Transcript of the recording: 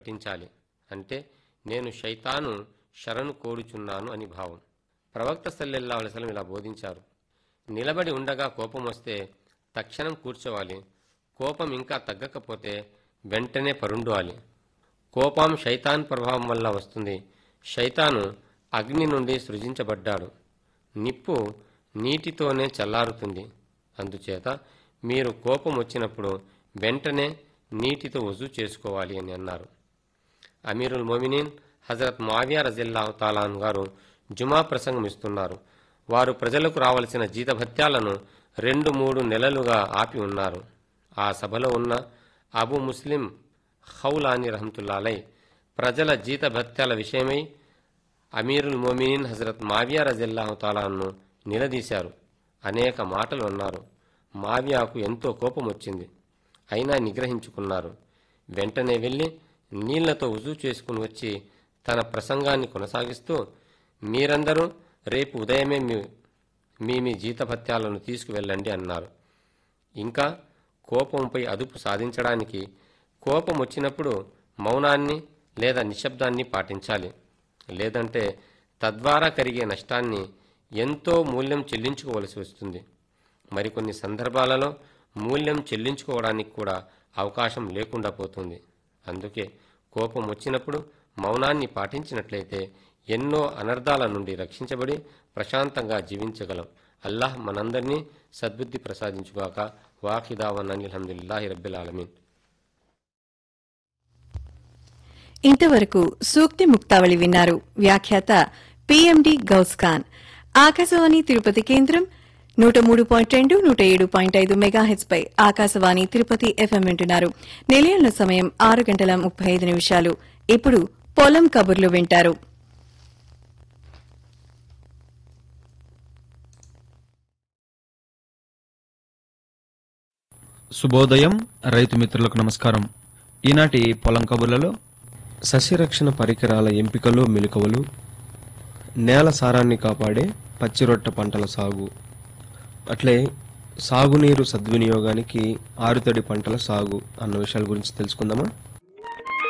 పఠించాలి అంటే నేను శైతాను శరణు కోరుచున్నాను అని భావం ప్రవక్త సల్లెల్లా అలసలం ఇలా బోధించారు నిలబడి ఉండగా కోపం వస్తే తక్షణం కూర్చోవాలి కోపం ఇంకా తగ్గకపోతే వెంటనే పరుండాలి కోపం శైతాన్ ప్రభావం వల్ల వస్తుంది శైతాను అగ్ని నుండి సృజించబడ్డాడు నిప్పు నీటితోనే చల్లారుతుంది అందుచేత మీరు కోపం వచ్చినప్పుడు వెంటనే నీటితో వజూ చేసుకోవాలి అని అన్నారు అమీరుల్ మొమినీన్ హజరత్ మావియా రజిల్లా తాలాన్ గారు జుమా ప్రసంగం ఇస్తున్నారు వారు ప్రజలకు రావలసిన జీతభత్యాలను రెండు మూడు నెలలుగా ఆపి ఉన్నారు ఆ సభలో ఉన్న అబు ముస్లిం ఖౌలాని రహమతుల్లాలై ప్రజల జీతభత్యాల విషయమై అమీరుల్ మోమినిన్ హజరత్ మావియా రజిల్లాహు తాలాను నిలదీశారు అనేక మాటలు అన్నారు మావియాకు ఎంతో కోపం వచ్చింది అయినా నిగ్రహించుకున్నారు వెంటనే వెళ్ళి నీళ్లతో ఉజూ చేసుకుని వచ్చి తన ప్రసంగాన్ని కొనసాగిస్తూ మీరందరూ రేపు ఉదయమే మీ మీ మీ జీతభత్యాలను తీసుకువెళ్ళండి అన్నారు ఇంకా కోపంపై అదుపు సాధించడానికి కోపం వచ్చినప్పుడు మౌనాన్ని లేదా నిశ్శబ్దాన్ని పాటించాలి లేదంటే తద్వారా కలిగే నష్టాన్ని ఎంతో మూల్యం చెల్లించుకోవలసి వస్తుంది మరికొన్ని సందర్భాలలో మూల్యం చెల్లించుకోవడానికి కూడా అవకాశం లేకుండా పోతుంది అందుకే కోపం వచ్చినప్పుడు మౌనాన్ని పాటించినట్లయితే ఎన్నో అనర్థాల నుండి రక్షించబడి ప్రశాంతంగా జీవించగలం అల్లాహ్ మనందరినీ సద్బుద్ధి ప్రసాదించుగాక వాఖిదావన్ అల్హమ్దుల్లాహి రబ్బిల్ ఆలమీన్ ఇంతవరకు సూక్తి ముక్తావళి విన్నారు వ్యాఖ్యాత పిఎండి గౌస్ ఖాన్ ఆకాశవాణి తిరుపతి కేంద్రం నూట మూడు పాయింట్ రెండు నూట ఏడు పాయింట్ ఐదు మెగాహెచ్ పై ఆకాశవాణి తిరుపతి ఎఫ్ఎం వింటున్నారు నిలయంలో సమయం ఆరు గంటల ముప్పై ఐదు నిమిషాలు ఇప్పుడు పొలం కబుర్లు వింటారు శుభోదయం రైతు మిత్రులకు నమస్కారం ఈనాటి పొలం కబుర్లలో సస్యరక్షణ పరికరాల ఎంపికలో మెలకువలు నేల సారాన్ని కాపాడే పచ్చిరొట్ట పంటల సాగు అట్లే సాగునీరు సద్వినియోగానికి ఆరుతడి పంటల సాగు అన్న విషయాల గురించి తెలుసుకుందామా